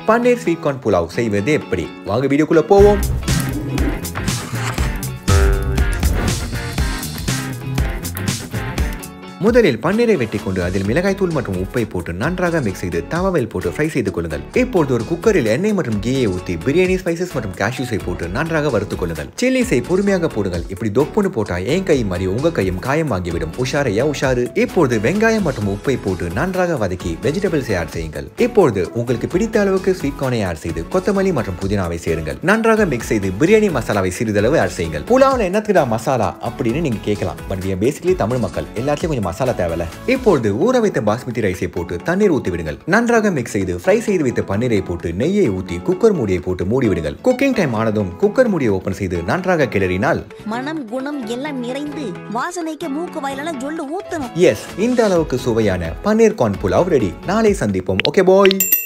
பன்னீர் sweet corn pulao செய்வது எப்படி வாங்க வீடியோக்குள்ள போவோம் முதலில் பன்னீரை வெட்டி கொண்டு அதில் மிளகாய்த்தூள் மற்றும் உப்பை போட்டு நன்றாக மிக்ஸ் செய்து தவாவில் போட்டு ஃப்ரை செய்து கொள்ளுங்கள் இப்பொழுது ஒரு குக்கரில் எண்ணெய் மற்றும் கீயை ஊற்றி பிரியாணி ஸ்பைசஸ் மற்றும் கேஷ்யூஸை போட்டு நன்றாக வறுத்துக் கொள்ளுங்கள் சில்லிஸை பொறுமையாக போடுங்கள் இப்படி தொப்புன்னு போட்டா என் கை மாதிரி உங்க கையும் காயமாகிவிடும் உஷாரையா உஷாரு இப்பொழுது வெங்காயம் மற்றும் உப்பை போட்டு நன்றாக வதக்கி வெஜிடபிள்ஸை ஆட் செய்யுங்கள் இப்பொழுது உங்களுக்கு பிடித்த அளவுக்கு ஸ்வீட் கார்னை ஆட் செய்து கொத்தமல்லி மற்றும் புதினாவை சேருங்கள் நன்றாக மிக்ஸ் செய்து பிரியாணி மசாலாவை சிறிதளவு ஆட் செய்யுங்கள் புலாவில் என்னத்துக்குடா மசாலா அப்படின்னு நீங்க கேட்கலாம் but we are basically Tamil மக்கள் எல்லாத்துலயும் கொஞ்சம் மசாலா தேவையில்ல இப்பொழுது ஊற வைத்த பாஸ்மதி ரைஸை போட்டு தண்ணீர் ஊற்றி விடுங்கள் நன்றாக மிக்ஸ் செய்து ஃப்ரை செய்து வைத்த பன்னீரை போட்டு நெய்யை ஊற்றி குக்கர் மூடியை போட்டு மூடி விடுங்கள் குக்கிங் டைம் ஆனதும் குக்கர் மூடியை ஓபன் செய்து நன்றாக கிளறினால் மனம் குணம் எல்லாம் நிறைந்து வாசனைக்கு மூக்கு வாயிலெல்லாம் ஜொல்லு ஊத்தணும் எஸ் இந்த அளவுக்கு சுவையான பன்னீர் கார்ன் புலாவ் ரெடி நாளை சந்திப்போம் ஓகே பாய்